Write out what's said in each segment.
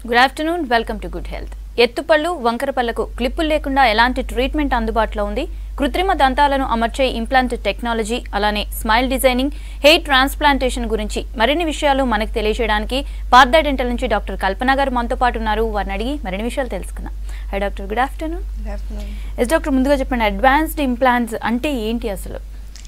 Good afternoon welcome to good health ఎత్తుపళ్ళు వంకర పళ్లకు క్లిప్పులు లేకుండా ఎలాంటి ట్రీట్మెంట్ అందుబాటులో ఉంది కృత్రిమ దంతాలను అమర్చే ఇంప్లాంట్ టెక్నాలజీ అలానే స్మైల్ డిజైనింగ్ హెయిర్ ట్రాన్స్ప్లాంటేషన్ గురించి మరిన్ని విషయాలు మనకు తెలియజేయడానికి పార్థ డెంటల్ నుంచి డాక్టర్ కల్పన గారు మనతో పాటు ఉన్నారు వారిని అడిగి మరిన్ని విషయాలు తెలుసుకుందాం hi doctor good afternoon yes doctor ముందుగా చెప్పండి అడ్వాన్స్డ్ ఇంప్లాంట్స్ అంటే ఏంటి అసలు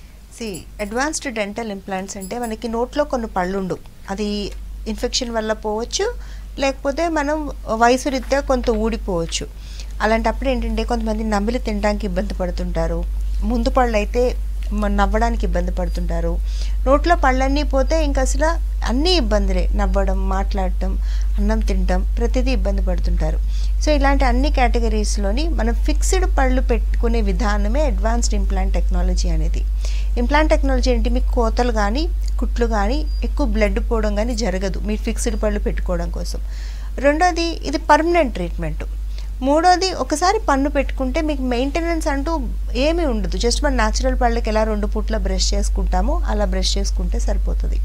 సి అడ్వాన్స్డ్ డెంటల్ ఇంప్లాంట్స్ అంటే మనకి నోట్లో కొన్ని పళ్ళుండు అది ఇన్ఫెక్షన్ వల్ల పోవచ్చు లేకపోతే మనం వయసు రీత్యా కొంత ఊడిపోవచ్చు అలాంటప్పుడు ఏంటంటే కొంతమంది నమిలి తినడానికి ఇబ్బంది పడుతుంటారు ముందు పళ్ళు అయితే మ- నవ్వడానికి ఇబ్బంది పడుతుంటారు నోట్లో పళ్ళన్నీ పోతే ఇంకా అసలు అన్నీ ఇబ్బందులే నవ్వడం మాట్లాడటం అన్నం తినడం ప్రతిదీ ఇబ్బంది పడుతుంటారు సో ఇలాంటి అన్ని కేటగిరీస్లోని మనం ఫిక్స్డ్ పళ్ళు పెట్టుకునే విధానమే అడ్వాన్స్డ్ ఇంప్లాంట్ టెక్నాలజీ అనేది ఇంప్లాంట్ టెక్నాలజీ ఏంటి మీకు కోతలు కానీ కుట్లు కానీ ఎక్కువ బ్లడ్ పోవడం కానీ జరగదు మీరు ఫిక్స్డ్ పళ్ళు పెట్టుకోవడం కోసం రెండోది ఇది పర్మనెంట్ ట్రీట్మెంట్ మూడోది ఒకసారి పన్ను పెట్టుకుంటే మీకు మెయింటెనెన్స్ అంటూ ఏమీ ఉండదు జస్ట్ మన న్యాచురల్ పళ్ళకి ఎలా రెండు పూట్ల బ్రష్ చేసుకుంటామో అలా బ్రష్ చేసుకుంటే సరిపోతుంది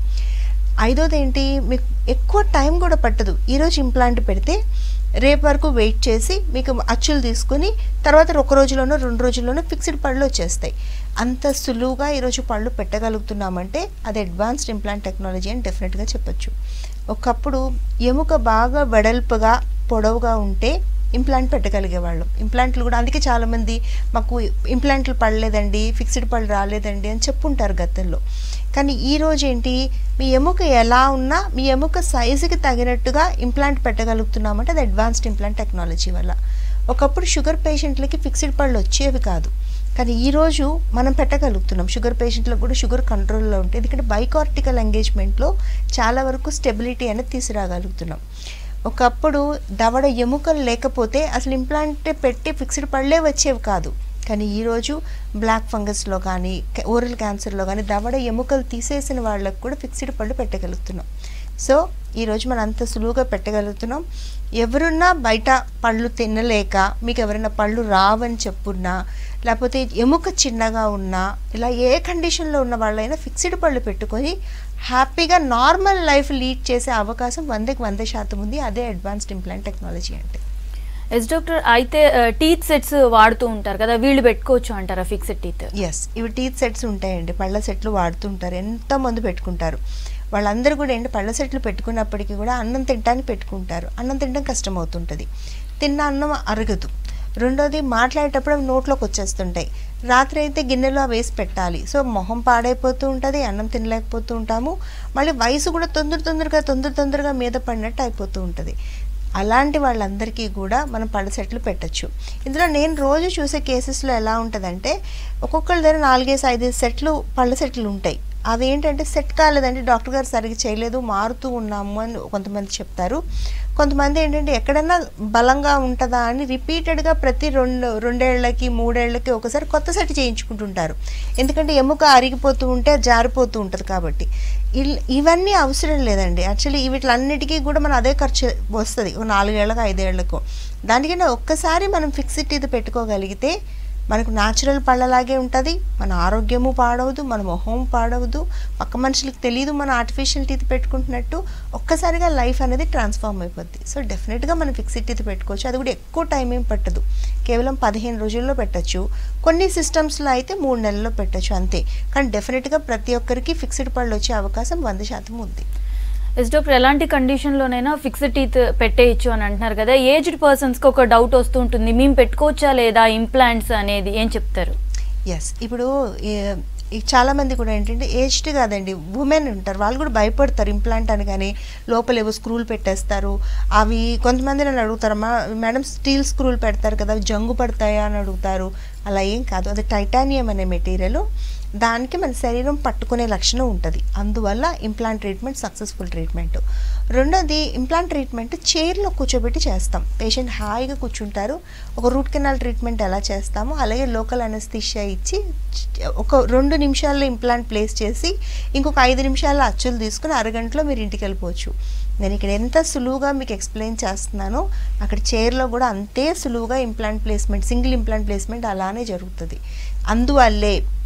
ఐదోది ఏంటి మీకు ఎక్కువ టైం కూడా పట్టదు ఈరోజు ఇంప్లాంట్ పెడితే రేపు వరకు వెయిట్ చేసి మీకు అచ్చులు తీసుకుని తర్వాత ఒక రోజులోనో రెండు రోజుల్లోనో ఫిక్స్డ్ పళ్ళు వచ్చేస్తాయి అంత సులువుగా ఈరోజు పళ్ళు పెట్టగలుగుతున్నామంటే అది అడ్వాన్స్డ్ ఇంప్లాంట్ టెక్నాలజీ అని డెఫినెట్గా చెప్పొచ్చు ఒకప్పుడు ఎముక బాగా వెడల్పుగా పొడవుగా ఉంటే ఇంప్లాంట్ పెట్టగలిగేవాళ్ళం ఇంప్లాంట్లు కూడా అందుకే చాలామంది మాకు ఇంప్లాంట్లు పడలేదండి ఫిక్స్డ్ పళ్ళు రాలేదండి అని చెప్పుంటారు గతంలో కానీ ఈ రోజు ఏంటి మీ ఎముక ఎలా ఉన్నా మీ ఎముక సైజుకి తగినట్టుగా ఇంప్లాంట్ పెట్టగలుగుతున్నామంటే అది అడ్వాన్స్డ్ ఇంప్లాంట్ టెక్నాలజీ వల్ల ఒకప్పుడు షుగర్ పేషెంట్లకి ఫిక్స్డ్ పళ్ళు వచ్చేవి కాదు కానీ ఈరోజు మనం పెట్టగలుగుతున్నాం షుగర్ పేషెంట్లకు కూడా షుగర్ కంట్రోల్లో ఉంటుంది ఎందుకంటే బైకార్టికల్ ఎంగేజ్మెంట్లో చాలా వరకు స్టెబిలిటీ అనేది తీసుకురాగలుగుతున్నాం ఒకప్పుడు దవడ ఎముకలు లేకపోతే అసలు ఇంప్లాంట్ పెట్టి ఫిక్స్డ్ పళ్ళే వచ్చేవి కాదు కానీ ఈరోజు బ్లాక్ ఫంగస్లో కానీ ఓరల్ క్యాన్సర్లో కానీ దవడ ఎముకలు తీసేసిన వాళ్ళకు కూడా ఫిక్స్డ్ పళ్ళు పెట్టగలుగుతున్నాం సో ఈరోజు మనం అంత సులువుగా పెట్టగలుగుతున్నాం ఎవరున్నా బయట పళ్ళు తినలేక మీకు ఎవరైనా పళ్ళు రావని చెప్పున్నా లేకపోతే ఎముక చిన్నగా ఉన్నా ఇలా ఏ కండిషన్లో ఉన్న వాళ్ళైనా ఫిక్స్డ్ పళ్ళు పెట్టుకొని హ్యాపీగా నార్మల్ లైఫ్ లీడ్ చేసే అవకాశం వందకి వంద శాతం ఉంది అదే అడ్వాన్స్డ్ ఇంప్లాంట్ టెక్నాలజీ అంటే ఎస్ డాక్టర్ అయితే టీత్ సెట్స్ వాడుతూ ఉంటారు కదా వీళ్ళు పెట్టుకోవచ్చు అంటారా ఫిక్స్డ్ టీత్ ఎస్ ఇవి టీత్ సెట్స్ ఉంటాయండి పళ్ళ సెట్లు వాడుతుంటారు ఎంతోమంది పెట్టుకుంటారు వాళ్ళందరూ కూడా ఏంటి పళ్ళ సెట్లు పెట్టుకున్నప్పటికీ కూడా అన్నం తినడానికి పెట్టుకుంటారు అన్నం తినడం కష్టం అవుతుంటుంది తిన్న అన్నం అరగదు రెండోది మాట్లాడేటప్పుడు అవి నోట్లోకి వచ్చేస్తుంటాయి రాత్రి అయితే గిన్నెలో అవి వేసి పెట్టాలి సో మొహం పాడైపోతూ ఉంటుంది అన్నం తినలేకపోతూ ఉంటాము మళ్ళీ వయసు కూడా తొందర తొందరగా తొందర తొందరగా మీద పడినట్టు అయిపోతూ ఉంటుంది అలాంటి వాళ్ళందరికీ కూడా మనం పళ్ళ సెట్లు పెట్టచ్చు ఇందులో నేను రోజు చూసే కేసెస్లో ఎలా ఉంటుందంటే ఒక్కొక్కరి దగ్గర నాలుగేసి ఐదేసి సెట్లు పళ్ళ సెట్లు ఉంటాయి అవి ఏంటంటే సెట్ కాలేదంటే డాక్టర్ గారు సరిగ్గా చేయలేదు మారుతూ ఉన్నాము అని కొంతమంది చెప్తారు కొంతమంది ఏంటంటే ఎక్కడన్నా బలంగా ఉంటుందా అని రిపీటెడ్గా ప్రతి రెండు రెండేళ్లకి మూడేళ్లకి ఒకసారి కొత్త సెట్ చేయించుకుంటుంటారు ఎందుకంటే ఎముక అరిగిపోతూ ఉంటే అది జారిపోతూ ఉంటుంది కాబట్టి ఇల్- ఇవన్నీ అవసరం లేదండి యాక్చువల్లీ వీటిలన్నిటికీ కూడా మన అదే ఖర్చు వస్తుంది ఒక నాలుగేళ్లకు ఐదేళ్లకు దానికన్నా ఒక్కసారి మనం ఫిక్స్డ్ ఇది పెట్టుకోగలిగితే మనకు న్యాచురల్ పళ్ళలాగే ఉంటుంది మన ఆరోగ్యము పాడవదు మన మొహం పాడవదు పక్క మనుషులకు తెలియదు మన ఆర్టిఫిషియల్ టీత్ పెట్టుకుంటున్నట్టు ఒక్కసారిగా లైఫ్ అనేది ట్రాన్స్ఫార్మ్ అయిపోద్ది సో డెఫినెట్గా మనం ఫిక్స్డ్ టీత్ పెట్టుకోవచ్చు అది కూడా ఎక్కువ టైం ఏం పట్టదు కేవలం పదిహేను రోజుల్లో పెట్టచ్చు కొన్ని సిస్టమ్స్లో అయితే మూడు నెలల్లో పెట్టచ్చు అంతే కానీ డెఫినెట్గా ప్రతి ఒక్కరికి ఫిక్స్డ్ పళ్ళు వచ్చే అవకాశం వంద శాతం ఉంది ఎస్ డాక్టర్ ఎలాంటి కండిషన్లోనైనా ఫిక్స్డ్ టీత్ పెట్టేయచ్చు అని అంటున్నారు కదా ఏజ్డ్ పర్సన్స్కి ఒక డౌట్ వస్తూ ఉంటుంది మేము పెట్టుకోవచ్చా లేదా ఇంప్లాంట్స్ అనేది ఏం చెప్తారు ఎస్ ఇప్పుడు ఏ- ఈ చాలా మంది కూడా ఏంటంటే ఏజ్డ్ కాదండి ఉమెన్ ఉంటారు వాళ్ళు కూడా భయపడతారు ఇంప్లాంట్ అని కానీ లోపల ఏవో స్క్రూలు పెట్టేస్తారు అవి కొంతమంది నన్ను అడుగుతారు "అమ్మా, మేడం స్టీల్ స్క్రూలు పెడతారు కదా అవి జంగు పడతాయా అని అడుగుతారు అలా ఏం కాదు అది టైటానియం అనే మెటీరియల్ దానికి మన శరీరం పట్టుకునే లక్షణం ఉంటుంది అందువల్ల ఇంప్లాంట్ ట్రీట్మెంట్ సక్సెస్ఫుల్ ట్రీట్మెంట్ రెండోది ఇంప్లాంట్ ట్రీట్మెంట్ చైర్లో కూర్చోబెట్టి చేస్తాం పేషెంట్ హాయిగా కూర్చుంటారు ఒక రూట్ కెనాల్ ట్రీట్మెంట్ ఎలా చేస్తామో అలాగే లోకల్ అనస్థిషియా ఇచ్చి చ- ఒక రెండు నిమిషాల్లో ఇంప్లాంట్ ప్లేస్ చేసి ఇంకొక ఐదు నిమిషాల్లో అచ్చులు తీసుకుని అరగంటలో మీరు ఇంటికి వెళ్ళిపోవచ్చు నేను ఇక్కడ ఎంత సులువుగా మీకు ఎక్స్ప్లెయిన్ చేస్తున్నానో అక్కడ చైర్లో కూడా అంతే సులువుగా implant placement single implant placement అలానే జరుగుతుంది అందువల్లే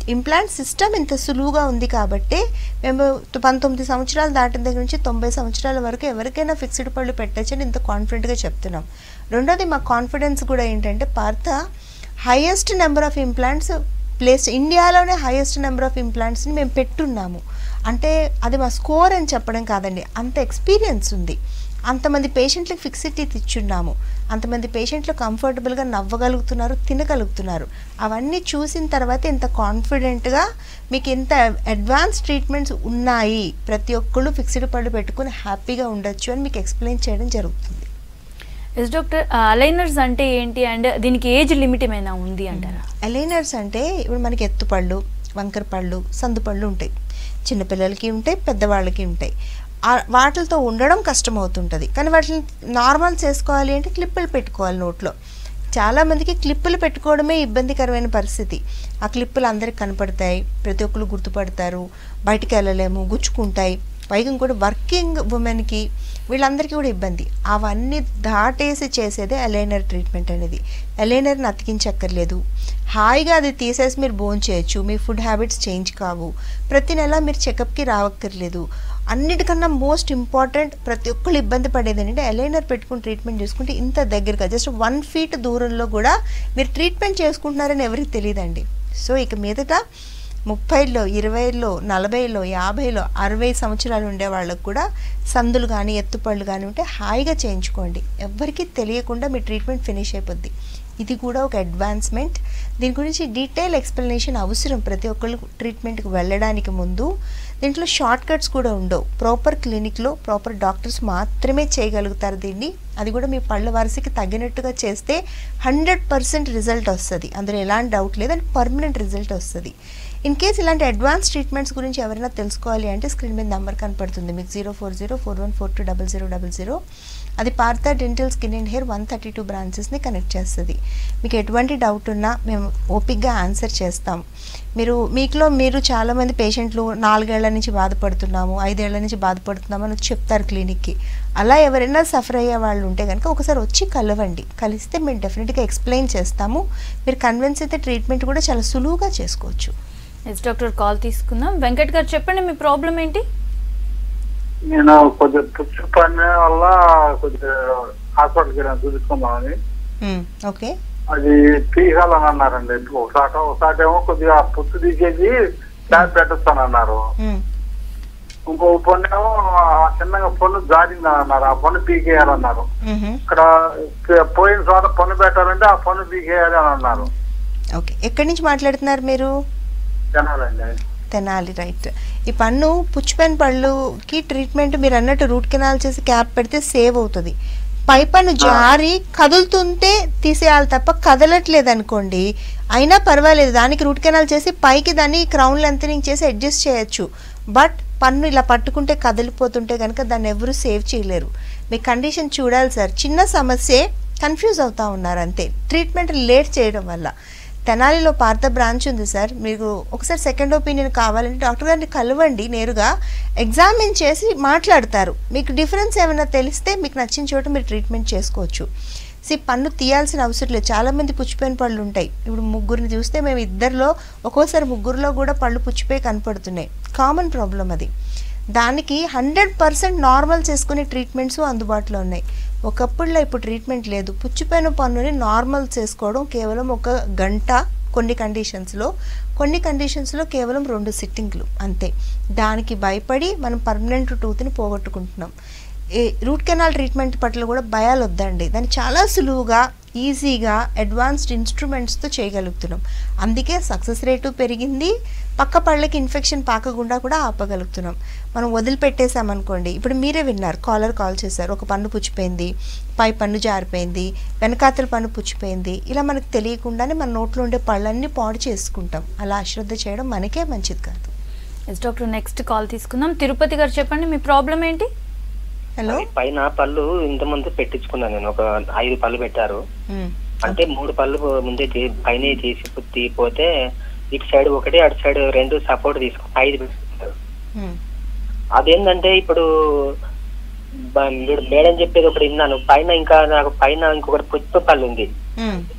ఇంప్లాంట్ సిస్టమ్ ఇంత సులువుగా ఉంది కాబట్టి మేము పంతొమ్మిది సంవత్సరాలు దాటిన దగ్గర నుంచి తొంభై సంవత్సరాల వరకు ఎవరికైనా ఫిక్స్డ్ పళ్ళు పెట్టచ్చని ఇంత కాన్ఫిడెంట్గా చెప్తున్నాం రెండోది మా కాన్ఫిడెన్స్ కూడా ఏంటంటే Partha highest number of implants place ఇండియాలోనే హైయెస్ట్ నెంబర్ ఆఫ్ ఇంప్లాంట్స్ని మేము పెట్టున్నాము అంటే అది మా స్కోర్ అని చెప్పడం కాదండి అంత ఎక్స్పీరియన్స్ ఉంది అంతమంది పేషెంట్లకు ఫిక్సిటీ ఇచ్చున్నాము అంతమంది పేషెంట్లు కంఫర్టబుల్గా నవ్వగలుగుతున్నారు తినగలుగుతున్నారు అవన్నీ చూసిన తర్వాత ఇంత కాన్ఫిడెంట్గా మీకు ఇంత అడ్వాన్స్ ట్రీట్మెంట్స్ ఉన్నాయి ప్రతి ఒక్కళ్ళు ఫిక్స్డ్ పళ్ళు పెట్టుకుని హ్యాపీగా ఉండొచ్చు అని మీకు ఎక్స్ప్లెయిన్ చేయడం జరుగుతుంది ఎస్ డాక్టర్ అలైనర్స్ అంటే ఏంటి అండ్ దీనికి ఏజ్ లిమిట్ ఏమైనా ఉంది అంటారా అలైనర్స్ అంటే ఇప్పుడు మనకి ఎత్తుపళ్ళు వంకర పళ్ళు సందు పళ్ళు ఉంటాయి చిన్నపిల్లలకి ఉంటాయి పెద్దవాళ్ళకి ఉంటాయి ఆ- వాటితో ఉండడం కష్టమవుతుంటుంది కానీ వాటిని నార్మల్ చేసుకోవాలి అంటే క్లిప్పులు పెట్టుకోవాలి నోట్లో చాలామందికి క్లిప్పులు పెట్టుకోవడమే ఇబ్బందికరమైన పరిస్థితి ఆ క్లిప్పులు అందరికి కనపడతాయి ప్రతి ఒక్కరు గుర్తుపడతారు బయటికి వెళ్ళలేము గుచ్చుకుంటాయి పైగా కూడా వర్కింగ్ ఉమెన్కి వీళ్ళందరికీ కూడా ఇబ్బంది అవన్నీ దాటేసి చేసేదే అలైనర్ ట్రీట్మెంట్ అనేది అలైనర్ని అతికించక్కర్లేదు హాయిగా అది తీసేసి మీరు బోన్ చేయొచ్చు మీ ఫుడ్ హ్యాబిట్స్ చేంజ్ కావు ప్రతి నెల మీరు చెకప్కి రావక్కర్లేదు అన్నిటికన్నా మోస్ట్ ఇంపార్టెంట్ ప్రతి ఒక్కళ్ళు ఇబ్బంది పడేది ఏంటంటే అలైనర్ పెట్టుకుని ట్రీట్మెంట్ చేసుకుంటే ఇంత దగ్గరగా జస్ట్ వన్ ఫీట్ దూరంలో కూడా మీరు ట్రీట్మెంట్ చేసుకుంటున్నారని ఎవరికి తెలియదండి సో ఇక మీదట ముప్పైలో ఇరవైలో నలభైలో యాభైలో అరవై సంవత్సరాలు ఉండే వాళ్ళకు కూడా సందులు కానీ ఎత్తుపళ్ళు కానీ ఉంటే హాయిగా చేయించుకోండి ఎవ్వరికీ తెలియకుండా మీ ట్రీట్మెంట్ ఫినిష్ అయిపోద్ది ఇది కూడా ఒక అడ్వాన్స్మెంట్ దీని గురించి డీటెయిల్ ఎక్స్ప్లెనేషన్ అవసరం ప్రతి ఒక్కళ్ళు ట్రీట్మెంట్కి వెళ్ళడానికి ముందు దీంట్లో షార్ట్ కట్స్ కూడా ఉండవు ప్రాపర్ క్లినిక్లో ప్రాపర్ డాక్టర్స్ మాత్రమే చేయగలుగుతారు దీన్ని అది కూడా మీ పళ్ళ వరుసకి తగినట్టుగా చేస్తే హండ్రెడ్ పర్సెంట్ రిజల్ట్ వస్తుంది అందులో ఎలాంటి డౌట్ లేదు అండ్ పర్మనెంట్ రిజల్ట్ వస్తుంది ఇన్ కేస్ ఇలాంటి అడ్వాన్స్ ట్రీట్మెంట్స్ గురించి ఎవరైనా తెలుసుకోవాలి అంటే స్క్రీన్ మీద నెంబర్ కనపడుతుంది మీకు zero four zero four one four two double zero double zero అది Partha dental skin and hair one thirty two బ్రాంచెస్ని కనెక్ట్ చేస్తుంది మీకు ఎటువంటి డౌట్ ఉన్నా మేము ఓపిక్గా ఆన్సర్ చేస్తాం మీరు మీకులో మీరు చాలామంది పేషెంట్లు నాలుగేళ్ల నుంచి బాధపడుతున్నాము ఐదేళ్ల నుంచి బాధపడుతున్నాము అని వచ్చి చెప్తారు క్లినిక్కి అలా ఎవరైనా సఫర్ అయ్యే వాళ్ళు ఉంటే కనుక ఒకసారి వచ్చి కలవండి కలిస్తే మేము డెఫినెట్గా ఎక్స్ప్లెయిన్ చేస్తాము మీరు కన్విన్స్ అయితే ట్రీట్మెంట్ కూడా చాలా సులువుగా చేసుకోవచ్చు ఎస్ డాక్టర్ కాల్ తీసుకుందాం వెంకట్ గారు చెప్పండి మీ ప్రాబ్లం ఏంటి నేను కొద్దిగా పుచ్చు పని వల్ల కొద్దిగా హాస్పిటల్కి వెళ్ళాను చూపించుకుందామని మ్మ్, ఓకే అది తీయాలని అన్నారండి ఒకసాట ఒకసారి ఏమో కొద్దిగా పుచ్చు తీసేసి ట్యాబ్ పెట్టొస్తానన్నారు మ్మ్, ఇంకో పన్ను ఏమో ఆ చిన్నగా పన్ను జారిందని అన్నారు ఆ పన్ను పీకేయాలన్నారు మ్హూ. ఇక్కడ పోయిన చోట పన్ను పెట్టాలంటే ఆ పన్ను పీకేయాలి అని అన్నారు ఓకే ఎక్కడి నుంచి మాట్లాడుతున్నారు మీరు జనాలండి తెనాలి రైట్ ఈ పన్ను పుచ్చిపోయిన పళ్ళుకి ట్రీట్మెంట్ మీరు అన్నట్టు రూట్ కెనాల్ చేసి క్యాప్ పెడితే సేవ్ అవుతుంది పై పన్ను జారి కదులుతుంటే తీసేయాలి తప్ప కదలట్లేదు అనుకోండి అయినా పర్వాలేదు దానికి రూట్ కెనాల్ చేసి పైకి దాన్ని క్రౌన్ లెంతనింగ్ చేసి అడ్జస్ట్ చేయొచ్చు బట్ పన్ను ఇలా పట్టుకుంటే కదిలిపోతుంటే కనుక దాన్ని ఎవరు సేవ్ చేయలేరు మీ కండిషన్ చూడాలి సార్ చిన్న సమస్యే కన్ఫ్యూజ్ అవుతా ఉన్నారు అంతే ట్రీట్మెంట్ లేట్ చేయడం వల్ల తెనాలిలో పార్థ బ్రాంచ్ ఉంది సార్ మీకు ఒకసారి సెకండ్ ఒపీనియన్ కావాలంటే డాక్టర్ గారిని కలవండి నేరుగా ఎగ్జామిన్ చేసి మాట్లాడతారు మీకు డిఫరెన్స్ ఏమైనా తెలిస్తే మీకు నచ్చిన చోట మీరు ట్రీట్మెంట్ చేసుకోవచ్చు సి పన్ను తీయాల్సిన అవసరం లేదు చాలామంది పుచ్చిపోయిన పళ్ళు ఉంటాయి ఇప్పుడు ముగ్గురిని చూస్తే మేము ఇద్దరిలో ఒక్కోసారి ముగ్గురులో కూడా పళ్ళు పుచ్చిపోయి కనపడుతున్నాయి కామన్ ప్రాబ్లం అది దానికి హండ్రెడ్ పర్సెంట్ నార్మల్ చేసుకునే ట్రీట్మెంట్స్ అందుబాటులో ఉన్నాయి ఒకప్పుడులో ఇప్పుడు ట్రీట్మెంట్ లేదు పుచ్చిపోయిన పన్నుని నార్మల్ చేసుకోవడం కేవలం ఒక గంట కొన్ని కండిషన్స్లో కొన్ని కండిషన్స్లో కేవలం రెండు సిట్టింగ్లు అంతే దానికి భయపడి మనం పర్మనెంట్ టూత్ని పోగొట్టుకుంటున్నాం ఈ రూట్ కెనాల్ ట్రీట్మెంట్ పట్ల కూడా భయాలు వద్దండి దాన్ని చాలా సులువుగా ఈజీగా అడ్వాన్స్డ్ ఇన్స్ట్రుమెంట్స్తో చేయగలుగుతున్నాం అందుకే సక్సెస్ రేటు పెరిగింది పక్క పళ్ళకి ఇన్ఫెక్షన్ పాకకుండా కూడా ఆపగలుగుతున్నాం మనం వదిలిపెట్టేసామనుకోండి ఇప్పుడు మీరే విన్నారు కాలర్ కాల్ చేశారు ఒక పన్ను పుచ్చిపోయింది పై పన్ను జారిపోయింది వెనకాతల పన్ను పుచ్చిపోయింది ఇలా మనకు తెలియకుండానే మన నోట్లో ఉండే పళ్ళన్నీ పాడు చేసుకుంటాం అలా అశ్రద్ధ చేయడం మనకే మంచిది కాదు ఎస్ డాక్టర్ నెక్స్ట్ కాల్ తీసుకుందాం తిరుపతి గారు చెప్పండి మీ ప్రాబ్లం ఏంటి హలో అది పైన పళ్ళు ఇంతకుముందు పెట్టించుకున్నాను నేను ఒక ఐదు పళ్ళు పెట్టారు మ్మ్. అంటే మూడు పళ్ళు ముందే చే- పైన చేసి తీపోతే ఇటు సైడ్ ఒకటి అటు సైడ్ రెండు సపోర్ట్ తీసుకు ఐదు పెట్టారు మ్మ్. అదేంటంటే ఇప్పుడు బ- మీరు మేడం చెప్పేది ఒకటి విన్నాను పైన ఇంకా నాకు పైన ఇంకొకటి పుష్ప పళ్ళు ఉంది మ్మ్.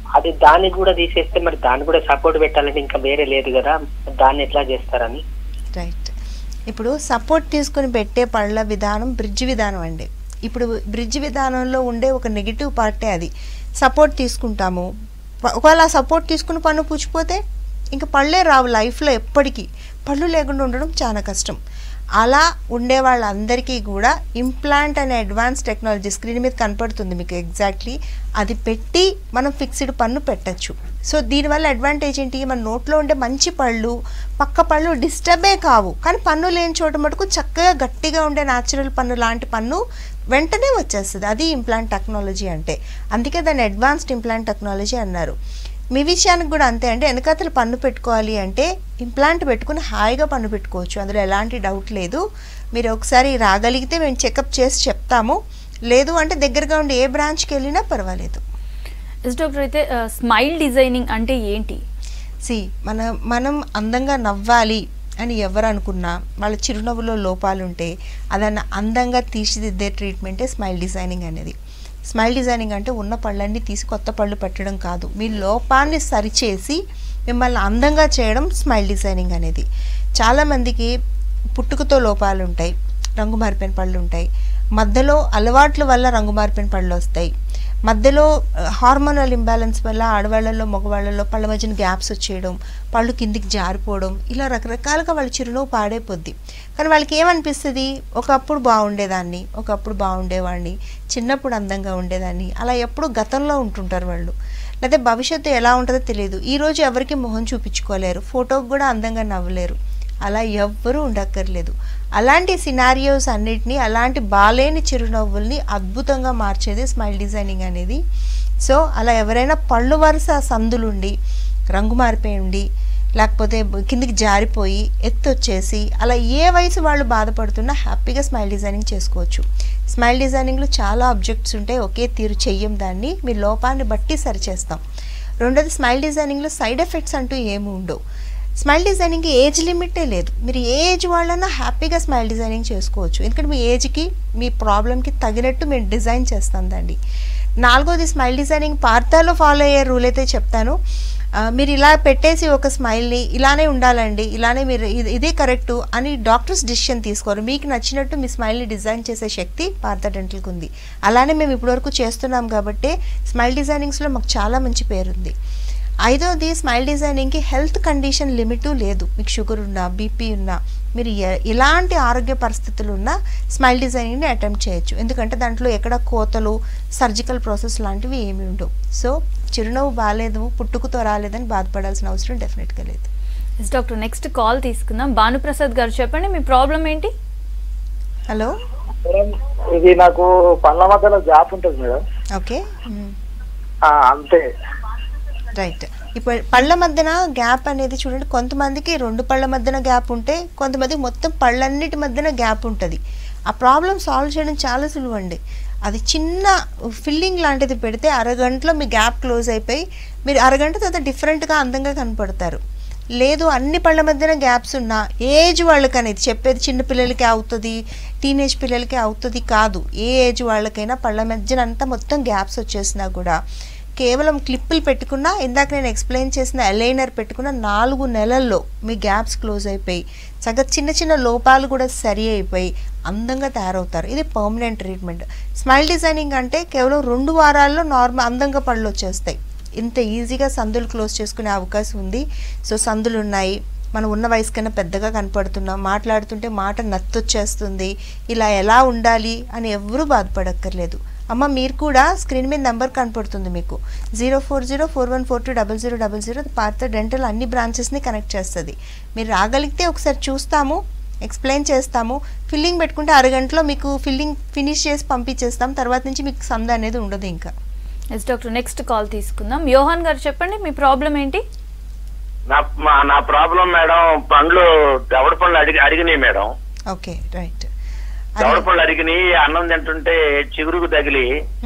అది దాన్ని కూడా తీసేస్తే మరి దాన్ని కూడా సపోర్ట్ పెట్టాలంటే ఇంకా వేరే లేదు కదా దాన్ని ఎట్లా చేస్తారని రైట్ ఇప్పుడు సపోర్ట్ తీసుకుని పెట్టే పళ్ళ విధానం బ్రిడ్జ్ విధానం అండి ఇప్పుడు బ్రిడ్జ్ విధానంలో ఉండే ఒక నెగిటివ్ పార్టే అది సపోర్ట్ తీసుకుంటాము ప- ఒకవేళ ఆ సపోర్ట్ తీసుకుని పన్ను పుచ్చిపోతే ఇంకా పళ్ళే రావు లైఫ్లో ఎప్పటికీ పళ్ళు లేకుండా ఉండడం చాలా కష్టం అలా ఉండే వాళ్ళందరికీ కూడా ఇంప్లాంట్ అనే అడ్వాన్స్ టెక్నాలజీ స్క్రీన్ మీద కనపడుతుంది మీకు ఎగ్జాక్ట్లీ అది పెట్టి మనం ఫిక్స్డ్ పన్ను పెట్టచ్చు సో దీనివల్ల అడ్వాంటేజ్ ఏంటి మన నోట్లో ఉండే మంచి పళ్ళు పక్క పళ్ళు డిస్టర్బే కావు కానీ పన్ను లేని చోట మటుకు చక్కగా గట్టిగా ఉండే న్యాచురల్ పన్ను లాంటి పన్ను వెంటనే వచ్చేస్తుంది అది ఇంప్లాంట్ టెక్నాలజీ అంటే అందుకే దాన్ని అడ్వాన్స్డ్ ఇంప్లాంట్ టెక్నాలజీ అన్నారు మీ విషయానికి కూడా అంతే అంటే వెనకాతలు పన్ను పెట్టుకోవాలి అంటే ఇంప్లాంట్ పెట్టుకుని హాయిగా పన్ను పెట్టుకోవచ్చు అందులో ఎలాంటి డౌట్ లేదు మీరు ఒకసారి రాగలిగితే మేము చెకప్ చేసి చెప్తాము లేదు అంటే దగ్గరగా ఉండే ఏ బ్రాంచ్కి వెళ్ళినా పర్వాలేదు ఎస్ డాక్టర్ అయితే స్మైల్ డిజైనింగ్ అంటే ఏంటి సి మన మనం అందంగా నవ్వాలి అని ఎవరు అనుకున్నా వాళ్ళ చిరునవ్వులో లోపాలు ఉంటే అదన్న అందంగా తీర్చిదిద్దే ట్రీట్మెంటే స్మైల్ డిజైనింగ్ అనేది స్మైల్ డిజైనింగ్ అంటే ఉన్న పళ్ళన్నీ తీసి కొత్త పళ్ళు పెట్టడం కాదు మీ లోపాన్ని సరిచేసి మిమ్మల్ని అందంగా చేయడం స్మైల్ డిజైనింగ్ అనేది చాలామందికి పుట్టుకతో లోపాలు ఉంటాయి రంగు మారిపోయిన పళ్ళు ఉంటాయి మధ్యలో అలవాట్ల వల్ల రంగు మారిపోయిన పళ్ళు వస్తాయి మధ్యలో హార్మోనల్ ఇంబ్యాలెన్స్ వల్ల ఆడవాళ్ళలో మగవాళ్ళలో పళ్ళ మధ్యన గ్యాప్స్ వచ్చేయడం పళ్ళు కిందికి జారిపోవడం ఇలా రకరకాలుగా వాళ్ళ చిరునవ్వు పాడైపోద్ది కానీ వాళ్ళకి ఏమనిపిస్తుంది ఒకప్పుడు బాగుండేదాన్ని ఒకప్పుడు బాగుండేవాడిని చిన్నప్పుడు అందంగా ఉండేదాన్ని అలా ఎప్పుడు గతంలో ఉంటుంటారు వాళ్ళు లేకపోతే భవిష్యత్తు ఎలా ఉంటుందో తెలియదు ఈరోజు ఎవరికి మొహం చూపించుకోలేరు ఫోటోకి కూడా అందంగా నవ్వలేరు అలా ఎవ్వరూ ఉండక్కర్లేదు అలాంటి సినారియోస్ అన్నిటినీ అలాంటి బాలేని చిరునవ్వుల్ని అద్భుతంగా మార్చేది స్మైల్ డిజైనింగ్ అనేది సో అలా ఎవరైనా పళ్ళు వరుస సందులుండి రంగు మారిపోయి ఉండి లేకపోతే బ- కిందికి జారిపోయి ఎత్తు వచ్చేసి అలా ఏ వయసు వాళ్ళు బాధపడుతున్నా హ్యాపీగా స్మైల్ డిజైనింగ్ చేసుకోవచ్చు స్మైల్ డిజైనింగ్లో చాలా ఆబ్జెక్ట్స్ ఉంటాయి ఒకే తీరు చెయ్యం దాన్ని మీ లోపాన్ని బట్టి సరిచేస్తాం రెండోది స్మైల్ డిజైనింగ్లో సైడ్ ఎఫెక్ట్స్ అంటూ ఏమి ఉండవు స్మైల్ డిజైనింగ్కి ఏజ్ లిమిటే లేదు మీరు ఏ ఏజ్ వాళ్ళన్నా హ్యాపీగా స్మైల్ డిజైనింగ్ చేసుకోవచ్చు ఎందుకంటే మీ ఏజ్కి మీ ప్రాబ్లమ్కి తగినట్టు మేము డిజైన్ చేస్తాం దాన్ని నాలుగోది స్మైల్ డిజైనింగ్ పార్తాలో ఫాలో అయ్యే రూల్ అయితే చెప్తాను ఆ, మీరు ఇలా పెట్టేసి ఒక స్మైల్ని ఇలానే ఉండాలండి ఇలానే మీరు ఇది- ఇదే కరెక్టు అని డాక్టర్స్ డిసిషన్ తీసుకోరు మీకు నచ్చినట్టు మీ స్మైల్ని డిజైన్ చేసే శక్తి పార్థ డెంటల్కి ఉంది అలానే మేము ఇప్పటివరకు చేస్తున్నాం కాబట్టి స్మైల్ డిజైనింగ్స్లో మాకు చాలా మంచి పేరుంది ఐదోది స్మైల్ డిజైనింగ్కి హెల్త్ కండిషన్ లిమిటు లేదు మీకు షుగర్ ఉన్నా బీపీ ఉన్నా మీరు ఎ- ఎలాంటి ఆరోగ్య పరిస్థితులు ఉన్నా స్మైల్ డిజైనింగ్ని అటెంప్ట్ చేయొచ్చు ఎందుకంటే దాంట్లో ఎక్కడ కోతలు సర్జికల్ ప్రాసెస్ లాంటివి ఏమి ఉండవు సో చిరునవ్వు బాగాలేదు పుట్టుకతో రాలేదని బాధపడాల్సిన అవసరం డెఫినెట్గా లేదు ఎస్ డాక్టర్ నెక్స్ట్ కాల్ తీసుకుందాం భానుప్రసాద్ గారు చెప్పండి మీ ప్రాబ్లం ఏంటి హలో మేడం ఇది నాకు పళ్ళ మధ్యలో గ్యాప్ ఉంటుంది మేడం ఓకే ఆ, అంతే రైట్ ఇప్పుడు పళ్ళ మధ్యన గ్యాప్ అనేది చూడండి కొంతమందికి రెండు పళ్ళ మధ్యన గ్యాప్ ఉంటే కొంతమందికి మొత్తం పళ్ళన్నిటి మధ్యన గ్యాప్ ఉంటుంది ఆ ప్రాబ్లం సాల్వ్ చేయడం చాలా సులువు అండి అది చిన్న ఫిల్లింగ్ లాంటిది పెడితే అరగంటలో మీ గ్యాప్ క్లోజ్ అయిపోయి మీరు అరగంట తర్వాత డిఫరెంట్గా అందంగా కనపడతారు లేదు అన్ని పళ్ళ మధ్యన గ్యాప్స్ ఉన్నా ఏజ్ వాళ్ళకనేది చెప్పేది చిన్న పిల్లలకి అవుతుంది టీనేజ్ పిల్లలకి అవుతుంది కాదు ఏ ఏజ్ వాళ్ళకైనా పళ్ళ మధ్యన అంతా మొత్తం గ్యాప్స్ వచ్చేసినా కూడా కేవలం క్లిప్పులు పెట్టుకున్నా ఇందాక నేను ఎక్స్ప్లెయిన్ చేసిన అలైనర్ పెట్టుకున్న నాలుగు నెలల్లో మీ గ్యాప్స్ క్లోజ్ అయిపోయి సగ చిన్న చిన్న లోపాలు కూడా సరి అయిపోయి అందంగా తయారవుతారు ఇది పర్మనెంట్ ట్రీట్మెంట్ స్మైల్ డిజైనింగ్ అంటే కేవలం రెండు వారాల్లో నార్మల్ అందంగా పళ్ళు వచ్చేస్తాయి ఇంత ఈజీగా సందులు క్లోజ్ చేసుకునే అవకాశం ఉంది సో సందులు ఉన్నాయి మనం ఉన్న వయసు కన్నా పెద్దగా కనపడుతున్నాం మాట్లాడుతుంటే మాట నత్తొచ్చేస్తుంది ఇలా ఎలా ఉండాలి అని ఎవరూ బాధపడక్కర్లేదు అమ్మ మీరు కూడా స్క్రీన్ మీద నెంబర్ కనపడుతుంది మీకు zero four zero four one four two double zero double zero Partha dental అన్ని బ్రాంచెస్ని కనెక్ట్ చేస్తుంది మీరు రాగలిగితే ఒకసారి చూస్తాము ఎక్స్ప్లెయిన్ చేస్తాము ఫిల్లింగ్ పెట్టుకుంటే అరగంటలో మీకు ఫిల్లింగ్ ఫినిష్ చేసి పంపించేస్తాం తర్వాత నుంచి మీకు సంద అనేది ఉండదు ఇంకా ఎస్ డాక్టర్ నెక్స్ట్ కాల్ తీసుకుందాం యోహాన్ గారు చెప్పండి మీ ప్రాబ్లం ఏంటి నా మా- నా ప్రాబ్లం మేడం పండ్లు దవడ పండ్లు అడిగి అడిగినాయి మేడం ఓకే రైట్ దవడ పండ్లు అడిగినాయి అన్నం తింటుంటే చిగురుకు తగిలి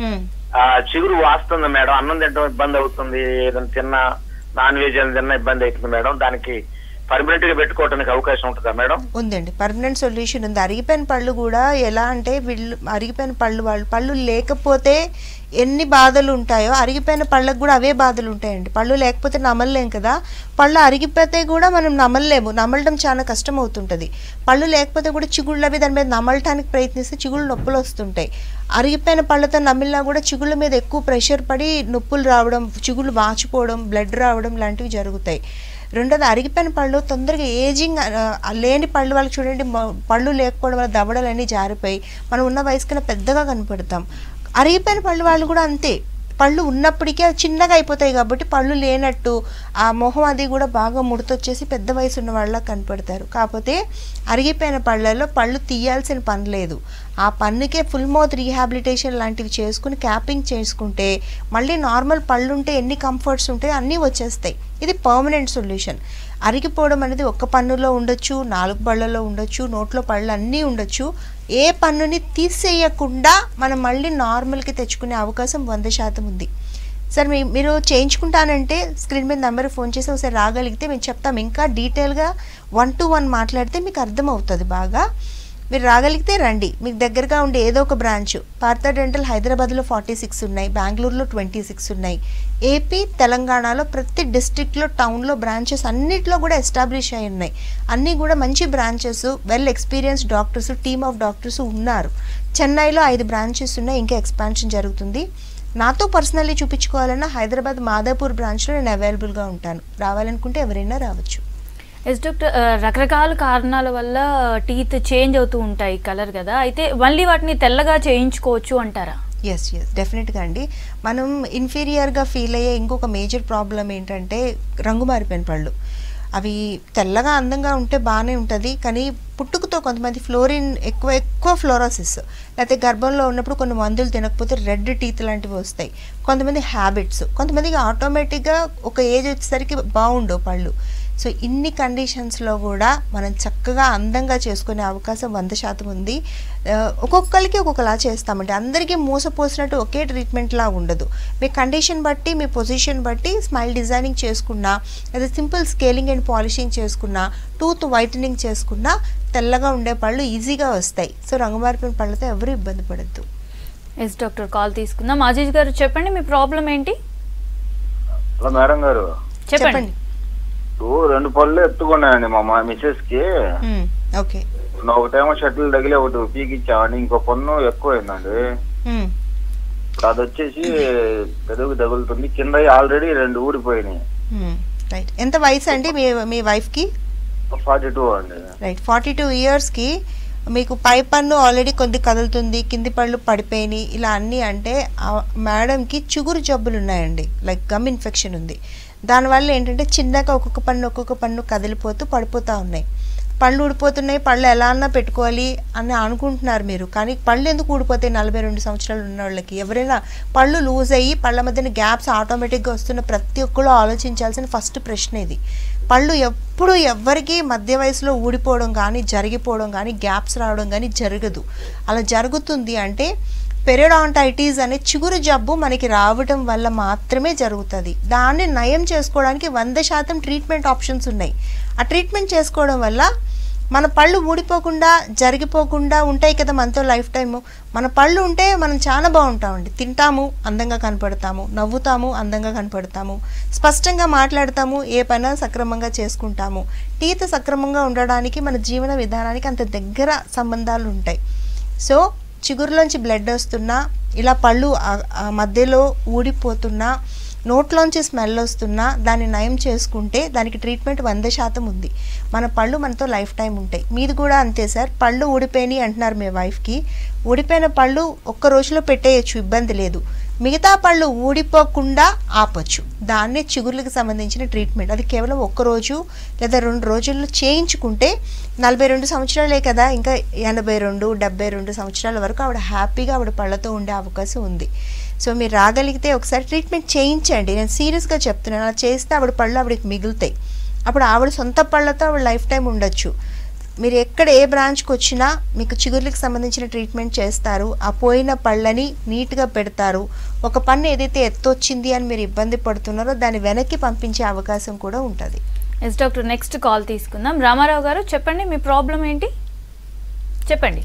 ఆ చిగురు వాస్తుంది మేడం అన్నం తింటం ఇబ్బంది అవుతుంది ఏదైనా తిన్నా నాన్ వెజ్ అని తిన్నా ఇబ్బంది అవుతుంది మేడం దానికి పర్మనెంట్ గా పెట్టుకోవడానికి అవకాశం ఉంటుందా మేడం ఉందండి పర్మనెంట్ సొల్యూషన్ ఉంది అరిగిపోయిన పళ్ళు కూడా ఎలా అంటే వీళ్ళు అరిగిపోయిన పళ్ళు వాళ్ళు పళ్ళు లేకపోతే ఎన్ని బాధలు ఉంటాయో అరిగిపోయిన పళ్ళకు కూడా అవే బాధలు ఉంటాయండి పళ్ళు లేకపోతే నమలలేం కదా పళ్ళు అరిగిపోతే కూడా మనం నమలలేము నమలడం చాలా కష్టం అవుతుంటుంది పళ్ళు లేకపోతే కూడా చిగుళ్ళు అవి దాని మీద నమలటానికి ప్రయత్నిస్తే చిగుళ్ళు నొప్పులు వస్తుంటాయి అరిగిపోయిన పళ్ళతో నమిలినా కూడా చిగుళ్ళ మీద ఎక్కువ ప్రెషర్ పడి నొప్పులు రావడం చిగుళ్ళు వాచిపోవడం బ్లడ్ రావడం లాంటివి జరుగుతాయి రెండోది అరిగిపోయిన పళ్ళు తొందరగా ఏజింగ్ ఆ, లేని పళ్ళు వాళ్ళకి చూడండి మ- పళ్ళు లేకపోవడం వల్ల దవడలన్నీ జారిపోయి మనం ఉన్న వయసు కన్నా పెద్దగా కనపడతాం అరిగిపోయిన పళ్ళు వాళ్ళు కూడా అంతే పళ్ళు ఉన్నప్పటికీ అవి చిన్నగా అయిపోతాయి కాబట్టి పళ్ళు లేనట్టు ఆ మొహం అది కూడా బాగా ముడతొచ్చేసి పెద్ద వయసు ఉన్న వాళ్ళ కనపడతారు కాకపోతే అరిగిపోయిన పళ్ళల్లో పళ్ళు తీయాల్సిన పని లేదు ఆ పన్నుకే ఫుల్ మౌత్ రీహాబిలిటేషన్ లాంటివి చేసుకుని క్యాపింగ్ చేసుకుంటే మళ్ళీ నార్మల్ పళ్ళు ఉంటే ఎన్ని కంఫర్ట్స్ ఉంటాయో అన్నీ వచ్చేస్తాయి ఇది పర్మనెంట్ సొల్యూషన్ అరిగిపోవడం అనేది ఒక్క పన్నులో ఉండొచ్చు నాలుగు పళ్ళలో ఉండొచ్చు నోట్లో పళ్ళు అన్నీ ఉండొచ్చు ఏ పన్నుని తీసేయకుండా మనం మళ్ళీ నార్మల్కి తెచ్చుకునే అవకాశం వంద శాతం ఉంది సార్ మీ మీరు చేయించుకుంటానంటే స్క్రీన్ మీద నెంబర్ ఫోన్ చేసి ఒకసారి రాగలిగితే మేము చెప్తాం ఇంకా డీటెయిల్గా వన్ టు వన్ మాట్లాడితే మీకు అర్థమవుతుంది బాగా మీరు రాగలిగితే రండి మీకు దగ్గరగా ఉండే ఏదో ఒక బ్రాంచ్ పార్థ డెంటల్ హైదరాబాద్లో ఫార్టీ సిక్స్ ఉన్నాయి బెంగళూరులో ట్వంటీ సిక్స్ ఉన్నాయి ఏపీ తెలంగాణలో ప్రతి డిస్ట్రిక్ట్లో టౌన్లో బ్రాంచెస్ అన్నిట్లో కూడా ఎస్టాబ్లిష్ అయి ఉన్నాయి అన్నీ కూడా మంచి branches well experience doctors team of doctors ఉన్నారు చెన్నైలో ఐదు బ్రాంచెస్ ఉన్నాయి ఇంకా ఎక్స్పాన్షన్ జరుగుతుంది నాతో పర్సనల్లీ చూపించుకోవాలన్నా హైదరాబాద్ మాదాపూర్ బ్రాంచ్లో నేను అవైలబుల్గా ఉంటాను రావాలనుకుంటే ఎవరైనా రావచ్చు ఎస్ డాక్టర్ ఆ, రకరకాల కారణాల వల్ల టీత్ చేంజ్ అవుతూ ఉంటాయి కలర్ కదా అయితే మళ్ళీ వాటిని తెల్లగా చేయించుకోవచ్చు అంటారా ఎస్ ఎస్ డెఫినెట్గా అండి మనం ఇన్ఫీరియర్గా ఫీల్ అయ్యే ఇంకొక మేజర్ ప్రాబ్లం ఏంటంటే రంగు మారిపోయిన పళ్ళు అవి తెల్లగా అందంగా ఉంటే బాగానే ఉంటుంది కానీ పుట్టుకతో కొంతమంది ఫ్లోరిన్ ఎక్కువ ఎక్కువ ఫ్లోరోసిస్ లేకపోతే గర్భంలో ఉన్నప్పుడు కొన్ని మందులు తినకపోతే రెడ్ టీత్ లాంటివి వస్తాయి కొంతమంది హ్యాబిట్స్ కొంతమందికి ఆటోమేటిక్గా ఒక ఏజ్ వచ్చేసరికి బాగుండవు పళ్ళు సో ఇన్ని కండిషన్స్లో కూడా మనం చక్కగా అందంగా చేసుకునే అవకాశం వంద శాతం ఉంది ఆ, ఒక్కొక్కరికి ఒక్కొక్కలా చేస్తామండి అందరికీ మూసపోసినట్టు ఒకే ట్రీట్మెంట్ లా ఉండదు మీ కండిషన్ బట్టి మీ పొజిషన్ బట్టి స్మైల్ డిజైనింగ్ చేసుకున్నా లేదా సింపుల్ స్కేలింగ్ అండ్ పాలిషింగ్ చేసుకున్నా టూత్ వైటనింగ్ చేసుకున్నా తెల్లగా ఉండే పళ్ళు ఈజీగా వస్తాయి సో రంగు మారిపోయిన పళ్ళతో ఎవరు ఇబ్బంది పడద్దు ఎస్ డాక్టర్ కాల్ తీసుకుందాం అజీజ్ గారు చెప్పండి మీ ప్రాబ్లం ఏంటి హలో మేడం గారు చెప్పండి చెప్పండి ఇప్పుడు రెండు పళ్ళు ఎత్తుకున్నాయండి మా మా మిసెస్ కి మ్మ్. ఓకే ఒకటేమో షటిల్ తగిలి ఒకటి పీకిచ్చామండి ఇంకో పన్ను ఎక్కువైందండి మ్మ్. ఇప్పుడు అది వచ్చేసి పెదవుకి తగులుతుంది కింద ఆల్రెడీ రెండు ఊడిపోయినాయి మ్మ్. రైట్ ఎంత వయసు అండి మీ మీ వైఫ్కి ఫార్టీ టూ అండి రైట్ ఫార్టీ టూ ఇయర్స్కి మీకు పై పన్ను ఆల్రెడీ కొద్ది కదులుతుంది కింది పళ్ళు పడిపోయినాయి ఇలా అన్నీ అంటే ఆ మేడంకి చిగురు జబ్బులు ఉన్నాయండి లైక్ గమ్ ఇన్ఫెక్షన్ ఉంది దానివల్ల ఏంటంటే చిన్నగా ఒక్కొక్క పన్ను ఒక్కొక్క పన్ను కదిలిపోతూ పడిపోతూ ఉన్నాయి పళ్ళు ఊడిపోతున్నాయి పళ్ళు ఎలా అన్నా పెట్టుకోవాలి అని అనుకుంటున్నారు మీరు కానీ పళ్ళు ఎందుకు ఊడిపోతాయి నలభై రెండు సంవత్సరాలు ఉన్న వాళ్ళకి ఎవరైనా పళ్ళు లూజ్ అయ్యి పళ్ళ మధ్యన గ్యాప్స్ ఆటోమేటిక్గా వస్తున్న ప్రతి ఒక్కరు ఆలోచించాల్సిన ఫస్ట్ ప్రశ్న ఇది పళ్ళు ఎప్పుడు ఎవ్వరికి మధ్య వయసులో ఊడిపోవడం కానీ జరిగిపోవడం కానీ గ్యాప్స్ రావడం కానీ జరగదు అలా జరుగుతుంది అంటే పెరిడాంటైటిస్ అనే చిగురు జబ్బు మనకి రావడం వల్ల మాత్రమే జరుగుతుంది దాన్ని నయం చేసుకోవడానికి వంద శాతం ట్రీట్మెంట్ ఆప్షన్స్ ఉన్నాయి ఆ ట్రీట్మెంట్ చేసుకోవడం వల్ల మన పళ్ళు ఊడిపోకుండా జరిగిపోకుండా ఉంటాయి కదా మనతో లైఫ్ టైము మన పళ్ళు ఉంటే మనం చాలా బాగుంటామండి తింటాము అందంగా కనపడతాము నవ్వుతాము అందంగా కనపడతాము స్పష్టంగా మాట్లాడతాము ఏ పైన సక్రమంగా చేసుకుంటాము టీత్ సక్రమంగా ఉండడానికి మన జీవన విధానానికి అంత దగ్గర సంబంధాలు ఉంటాయి సో చిగురులోంచి బ్లడ్ వస్తున్నా ఇలా పళ్ళు ఆ- ఆ మధ్యలో ఊడిపోతున్నా నోట్లోంచి స్మెల్ వస్తున్నా దాన్ని నయం చేసుకుంటే దానికి ట్రీట్మెంట్ వంద శాతం ఉంది మన పళ్ళు మనతో లైఫ్ టైం ఉంటాయి మీది కూడా అంతే సార్ పళ్ళు ఊడిపోయినాయి అంటున్నారు మీ వైఫ్కి ఊడిపోయిన పళ్ళు ఒక్క రోజులో పెట్టేయచ్చు ఇబ్బంది లేదు మిగతా పళ్ళు ఊడిపోకుండా ఆపొచ్చు దాన్నే చిగుర్లకు సంబంధించిన ట్రీట్మెంట్ అది కేవలం ఒక్క రోజు లేదా రెండు రోజుల్లో చేయించుకుంటే నలభై రెండు సంవత్సరాలే కదా ఇంకా ఎనభై రెండు డెబ్బై రెండు సంవత్సరాల వరకు ఆవిడ హ్యాపీగా ఆవిడ పళ్ళతో ఉండే అవకాశం ఉంది సో మీరు రాగలిగితే ఒకసారి ట్రీట్మెంట్ చేయించండి నేను సీరియస్గా చెప్తున్నాను అలా చేస్తే ఆవిడ పళ్ళు ఆవిడకి మిగులుతాయి అప్పుడు ఆవిడ సొంత పళ్ళతో ఆవిడ లైఫ్ టైం ఉండొచ్చు మీరు ఎక్కడ ఏ బ్రాంచ్కి వచ్చినా మీకు చిగుర్లకు సంబంధించిన ట్రీట్మెంట్ చేస్తారు ఆ పోయిన పళ్ళని నీట్గా పెడతారు ఒక పన్ను ఏదైతే ఎత్తొచ్చింది అని మీరు ఇబ్బంది పడుతున్నారో దాన్ని వెనక్కి పంపించే అవకాశం కూడా ఉంటుంది ఎస్ డాక్టర్ నెక్స్ట్ కాల్ తీసుకుందాం రామారావు గారు చెప్పండి మీ ప్రాబ్లం ఏంటి చెప్పండి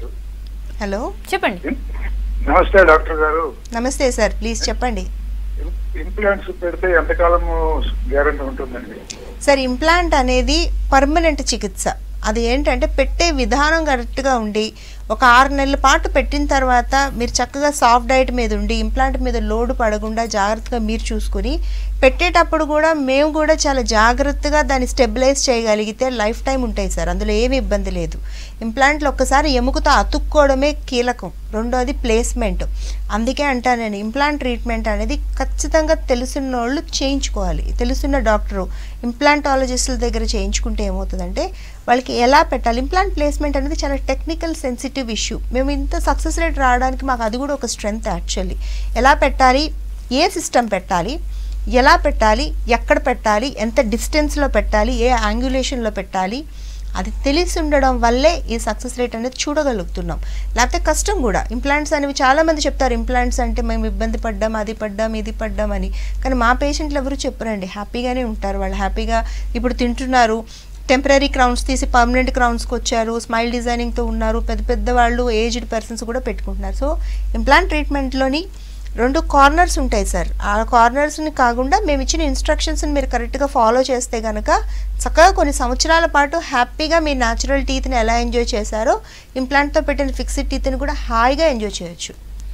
హలో చెప్పండి నమస్తే డాక్టర్ గారు నమస్తే సార్ ప్లీజ్ చెప్పండి ఇంప్లాంట్స్ పెడితే ఎంతకాలము గ్యారంటీ ఉంటుందండి సార్ ఇంప్లాంట్ అనేది పర్మనెంట్ చికిత్స అది ఏంటంటే పెట్టే విధానం కరెక్ట్గా ఉండి ఒక ఆరు నెలల పాటు పెట్టిన తర్వాత మీరు చక్కగా సాఫ్ట్ డైట్ మీద ఉండి ఇంప్లాంట్ మీద లోడ్ పడకుండా జాగ్రత్తగా మీరు చూసుకుని పెట్టేటప్పుడు కూడా మేము కూడా చాలా జాగ్రత్తగా దాన్ని స్టెబిలైజ్ చేయగలిగితే లైఫ్ టైం ఉంటాయి సార్ అందులో ఏమి ఇబ్బంది లేదు ఇంప్లాంట్లు ఒక్కసారి ఎముకతో అతుక్కోవడమే కీలకం రెండోది ప్లేస్మెంట్ అందుకే అంటాను నేను ఇంప్లాంట్ ట్రీట్మెంట్ అనేది ఖచ్చితంగా తెలుసున్న వాళ్ళు చేయించుకోవాలి తెలుసున్న డాక్టరు ఇంప్లాంటాలజిస్టుల దగ్గర చేయించుకుంటే ఏమవుతుందంటే వాళ్ళకి ఎలా పెట్టాలి ఇంప్లాంట్ ప్లేస్మెంట్ అనేది చాలా టెక్నికల్ సెన్సిటివ్ ఇష్యూ మేము ఇంత సక్సెస్ రేట్ రావడానికి మాకు అది కూడా ఒక స్ట్రెంగ్త్ యాక్చువల్లీ ఎలా పెట్టాలి ఏ సిస్టమ్ పెట్టాలి ఎలా పెట్టాలి ఎక్కడ పెట్టాలి ఎంత డిస్టెన్స్లో పెట్టాలి ఏ యాంగులేషన్లో పెట్టాలి అది తెలిసి ఉండడం వల్లే ఈ సక్సెస్ రేట్ అనేది చూడగలుగుతున్నాం లేకపోతే కష్టం కూడా ఇంప్లాంట్స్ అనేవి చాలామంది చెప్తారు ఇంప్లాంట్స్ అంటే మేము ఇబ్బంది పడ్డాం అది పడ్డాం ఇది పడ్డాం అని కానీ మా పేషెంట్లు ఎవరు చెప్పరండి హ్యాపీగానే ఉంటారు వాళ్ళు హ్యాపీగా ఇప్పుడు తింటున్నారు టెంపరీ క్రౌన్స్ తీసి పర్మనెంట్ క్రౌన్స్కి వచ్చారు స్మైల్ డిజైనింగ్తో ఉన్నారు పెద్ద పెద్ద వాళ్ళు ఏజ్డ్ పర్సన్స్ కూడా పెట్టుకుంటున్నారు సో ఇంప్లాంట్ ట్రీట్మెంట్లోని రెండు కార్నర్స్ ఉంటాయి సార్ ఆ కార్నర్స్ని కాకుండా మేము ఇచ్చిన ఇన్స్ట్రక్షన్స్ని మీరు కరెక్ట్గా ఫాలో చేస్తే కనుక చక్కగా కొన్ని సంవత్సరాల పాటు హ్యాపీగా మీ న్యాచురల్ టీత్ని ఎలా ఎంజాయ్ చేశారో ఇంప్లాంట్తో పెట్టిన ఫిక్స్డ్ టీత్ని కూడా హాయిగా ఎంజాయ్ చేయొచ్చు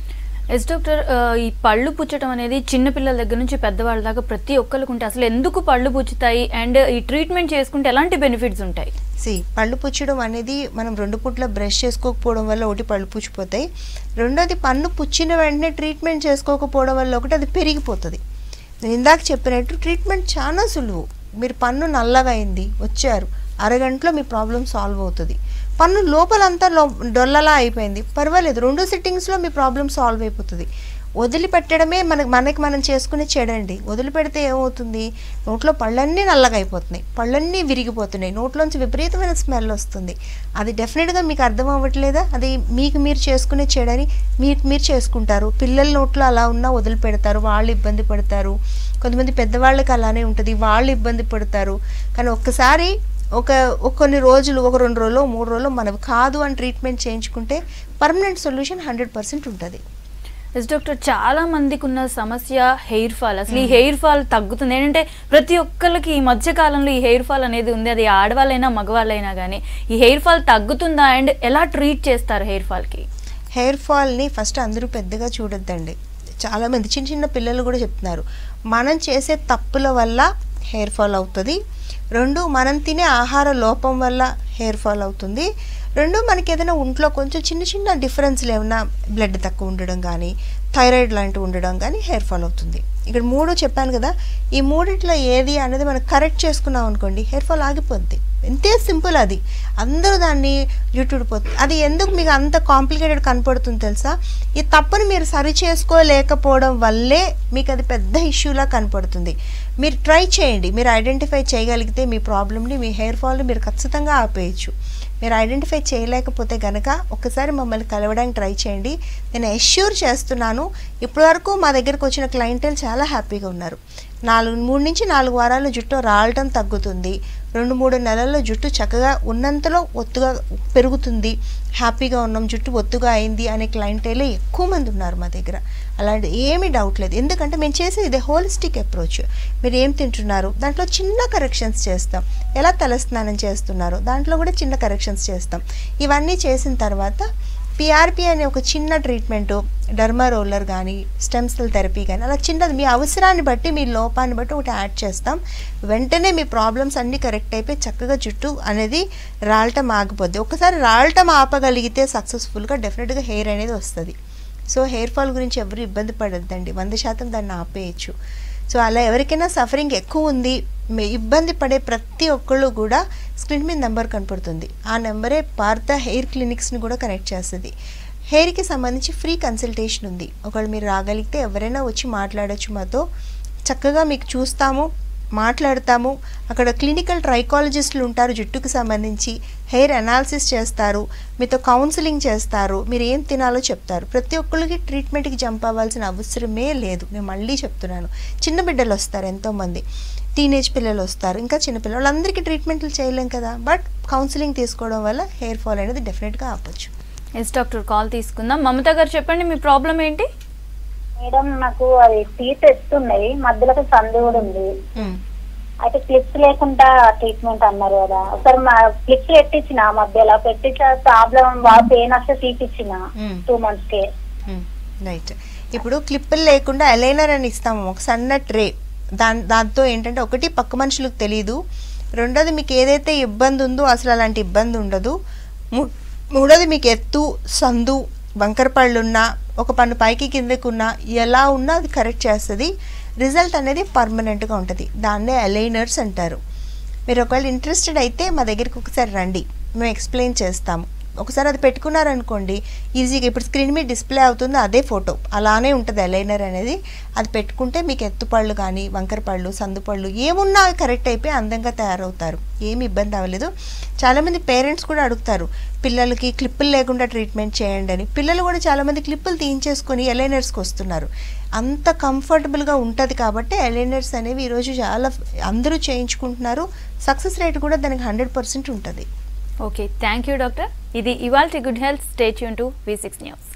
ఎస్ డాక్టర్ ఆ, ఈ పళ్ళు పుచ్చడం అనేది చిన్నపిల్లల దగ్గర నుంచి పెద్దవాళ్ళ దాకా ప్రతి ఒక్కరికి ఉంటే అసలు ఎందుకు పళ్ళు పుచ్చుతాయి అండ్ ఈ ట్రీట్మెంట్ చేసుకుంటే ఎలాంటి బెనిఫిట్స్ ఉంటాయి సి పళ్ళు పుచ్చడం అనేది మనం రెండు పూట్ల బ్రష్ చేసుకోకపోవడం వల్ల ఒకటి పళ్ళు పుచ్చిపోతాయి రెండోది పన్ను పుచ్చిన వెంటనే ట్రీట్మెంట్ చేసుకోకపోవడం వల్ల ఒకటి అది పెరిగిపోతుంది నేను ఇందాక చెప్పినట్టు ట్రీట్మెంట్ చాలా సులువు మీరు పన్ను నల్లగా అయింది వచ్చారు అరగంటలో మీ ప్రాబ్లం సాల్వ్ అవుతుంది పన్ను లోపలంతా లో డొల్లలా అయిపోయింది పర్వాలేదు రెండు సిట్టింగ్స్లో మీ ప్రాబ్లం సాల్వ్ అయిపోతుంది వదిలిపెట్టడమే మనకి మనకి మనం చేసుకునే చెడండి వదిలిపెడితే ఏమవుతుంది నోట్లో పళ్ళన్నీ నల్లగా అయిపోతున్నాయి పళ్ళన్నీ విరిగిపోతున్నాయి నోట్లోంచి విపరీతమైన స్మెల్ వస్తుంది అది డెఫినెట్గా మీకు అర్థం అవ్వట్లేదా అది మీకు మీరు చేసుకునే చెడని మీకు మీరు చేసుకుంటారు పిల్లల నోట్లో అలా ఉన్నా వదిలిపెడతారు వాళ్ళు ఇబ్బంది పడతారు కొంతమంది పెద్దవాళ్ళకి అలానే ఉంటుంది వాళ్ళు ఇబ్బంది పడతారు కానీ ఒక్కసారి ఒక ఒక కొన్ని రోజులు ఒక రెండు రోజులు మూడు రోజులు మనకు కాదు అని ట్రీట్మెంట్ చేయించుకుంటే పర్మనెంట్ సొల్యూషన్ హండ్రెడ్ పర్సెంట్ ఉంటుంది ఎస్ డాక్టర్ చాలా మందికి ఉన్న సమస్య హెయిర్ ఫాల్ అసలు ఈ హెయిర్ ఫాల్ తగ్గుతుంది ఏంటంటే ప్రతి ఒక్కరికి ఈ మధ్య కాలంలో ఈ హెయిర్ ఫాల్ అనేది ఉంది అది ఆడవాళ్ళైనా మగవాళ్ళైనా కానీ ఈ హెయిర్ ఫాల్ తగ్గుతుందా అండ్ ఎలా ట్రీట్ చేస్తారు హెయిర్ ఫాల్కి హెయిర్ ఫాల్ని ఫస్ట్ అందరూ పెద్దగా చూడొద్దండి చాలామంది చిన్న చిన్న పిల్లలు కూడా చెప్తున్నారు మనం చేసే తప్పుల వల్ల హెయిర్ ఫాల్ అవుతుంది రెండు మనం తినే ఆహార లోపం వల్ల హెయిర్ ఫాల్ అవుతుంది రెండు మనకి ఏదైనా ఒంట్లో కొంచెం చిన్న చిన్న డిఫరెన్స్లు ఏమైనా బ్లడ్ తక్కువ ఉండడం కానీ థైరాయిడ్ లాంటివి ఉండడం కానీ హెయిర్ ఫాల్ అవుతుంది ఇక్కడ మూడు చెప్పాను కదా ఈ మూడిట్లో ఏది అనేది మనం కరెక్ట్ చేసుకున్నాం అనుకోండి హెయిర్ ఫాల్ ఆగిపోద్ది ఎంతే సింపుల్ అది అందరూ దాన్ని జుట్టుడిపోతుంది అది ఎందుకు మీకు అంత కాంప్లికేటెడ్ కనపడుతుంది తెలుసా ఈ తప్పుని మీరు సరి చేసుకోలేకపోవడం వల్లే మీకు అది పెద్ద ఇష్యూలా కనపడుతుంది మీరు ట్రై చేయండి మీరు ఐడెంటిఫై చేయగలిగితే మీ ప్రాబ్లమ్ని మీ హెయిర్ ఫాల్ని మీరు ఖచ్చితంగా ఆపేయచ్చు మీరు ఐడెంటిఫై చేయలేకపోతే కనుక ఒకసారి మమ్మల్ని కలవడానికి ట్రై చేయండి నేను ఎష్యూర్ చేస్తున్నాను ఇప్పటివరకు మా దగ్గరకు వచ్చిన క్లయింటెల్ చాలా హ్యాపీగా ఉన్నారు నాలుగు మూడు నుంచి నాలుగు వారాల్లో జుట్టు రాలటం తగ్గుతుంది రెండు మూడు నెలల్లో జుట్టు చక్కగా ఉన్నంతలో ఒత్తుగా పెరుగుతుంది హ్యాపీగా ఉన్నాం జుట్టు ఒత్తుగా అయింది అనే క్లయింటేలే ఎక్కువ మంది ఉన్నారు మా దగ్గర అలాంటి ఏమీ డౌట్ లేదు ఎందుకంటే మేము చేసేది ఇదే హోలిస్టిక్ అప్రోచ్ మీరు ఏం తింటున్నారు దాంట్లో చిన్న కరెక్షన్స్ చేస్తాం ఎలా తలస్నానం చేస్తున్నారు దాంట్లో కూడా చిన్న కరెక్షన్స్ చేస్తాం ఇవన్నీ చేసిన తర్వాత పిఆర్పి అనే ఒక చిన్న ట్రీట్మెంట్ డర్మా రోలర్ కానీ స్టెమ్ సెల్ థెరపీ కానీ అలా చిన్నది మీ అవసరాన్ని బట్టి మీ లోపాన్ని బట్టి ఒకటి యాడ్ చేస్తాం వెంటనే మీ ప్రాబ్లమ్స్ అన్నీ కరెక్ట్ అయిపోయి చక్కగా జుట్టు అనేది రాలటం ఆగిపోద్ది ఒకసారి రాలటం ఆపగలిగితే సక్సెస్ఫుల్గా డెఫినెట్గా హెయిర్ అనేది వస్తుంది సో హెయిర్ ఫాల్ గురించి ఎవరు ఇబ్బంది పడొద్దండి వంద శాతం దాన్ని ఆపేయచ్చు సో అలా ఎవరికైనా సఫరింగ్ ఎక్కువ ఉంది మే- ఇబ్బంది పడే ప్రతి ఒక్కళ్ళు కూడా స్క్రీన్ మీద నెంబర్ కనపడుతుంది ఆ నెంబరే పార్త హెయిర్ క్లినిక్స్ని కూడా కనెక్ట్ చేస్తుంది హెయిర్కి సంబంధించి ఫ్రీ కన్సల్టేషన్ ఉంది ఒకవేళ మీరు రాగలిగితే ఎవరైనా వచ్చి మాట్లాడొచ్చు మాతో చక్కగా మీకు చూస్తాము మాట్లాడతాము అక్కడ క్లినికల్ ట్రైకాలజిస్టులు ఉంటారు జుట్టుకు సంబంధించి హెయిర్ అనాలిసిస్ చేస్తారు మీతో కౌన్సిలింగ్ చేస్తారు మీరు ఏం తినాలో చెప్తారు ప్రతి ఒక్కరికి ట్రీట్మెంట్కి జంప్ అవ్వాల్సిన అవసరమే లేదు నేను మళ్ళీ చెప్తున్నాను చిన్న బిడ్డలు వస్తారు ఎంతోమంది టీనేజ్ పిల్లలు వస్తారు ఇంకా చిన్నపిల్లలు వాళ్ళందరికీ ట్రీట్మెంట్లు చేయలేం కదా బట్ కౌన్సిలింగ్ తీసుకోవడం వల్ల హెయిర్ ఫాల్ అనేది డెఫినెట్గా ఆపొచ్చు ఎస్ డాక్టర్ కాల్ తీసుకుందాం మమత గారు చెప్పండి మీ ప్రాబ్లం ఏంటి మేడం నాకు అది టీత్ ఎత్తున్నాయి మధ్యలో సందు కూడా ఉంది అయితే క్లిప్స్ లేకుండా ట్రీట్మెంట్ అన్నారు కదా ఒకసారి మా క్లిప్స్ పెట్టించిన మధ్యలో పెట్టించిన ప్రాబ్లం బాగా పెయిన్ వస్తే తీపిచ్చిన మ్మ్. టూ మంత్స్ కి రైట్ ఇప్పుడు క్లిప్పులు లేకుండా అలైనర్ అని ఇస్తాము ఒక సన్న ట్రే దాని దాంతో ఏంటంటే ఒకటి పక్క మనుషులకు తెలియదు రెండోది మీకు ఏదైతే ఇబ్బంది ఉందో అసలు అలాంటి ఇబ్బంది ఉండదు మూ- మూడోది మీకు ఎత్తు సందు వంకర పళ్ళు ఉన్నా ఒక పన్ను పైకి కిందకు ఉన్నా ఎలా ఉన్నా అది కరెక్ట్ చేస్తుంది రిజల్ట్ అనేది పర్మనెంట్గా ఉంటుంది దాన్నే అలైనర్స్ అంటారు మీరు ఒకవేళ ఇంట్రెస్టెడ్ అయితే మా దగ్గరికి ఒకసారి రండి మేము ఎక్స్ప్లెయిన్ చేస్తాము ఒకసారి అది పెట్టుకున్నారనుకోండి ఈజీగా ఇప్పుడు స్క్రీన్ మీద డిస్ప్లే అవుతుంది అదే ఫోటో అలానే ఉంటుంది అలైనర్ అనేది అది పెట్టుకుంటే మీకు ఎత్తుపళ్ళు కానీ వంకర పళ్ళు సందు పళ్ళు ఏమున్నా అవి కరెక్ట్ అయిపోయి అందంగా తయారవుతారు ఏమి ఇబ్బంది అవ్వలేదు చాలామంది పేరెంట్స్ కూడా అడుగుతారు పిల్లలకి క్లిప్పులు లేకుండా ట్రీట్మెంట్ చేయండి అని పిల్లలు కూడా చాలామంది క్లిప్పులు తీయించేసుకొని ఎలైనర్స్కి వస్తున్నారు అంత కంఫర్టబుల్గా ఉంటుంది కాబట్టి ఎలైనర్స్ అనేవి ఈరోజు చాలా అందరూ చేయించుకుంటున్నారు సక్సెస్ రేట్ కూడా దానికి హండ్రెడ్ పర్సెంట్ ఉంటుంది ఓకే థ్యాంక్ యూ డాక్టర్ ఇది ఇవాల్టి గుడ్ హెల్త్ స్టేట్ యూన్ టు వి సిక్స్ న్యూస్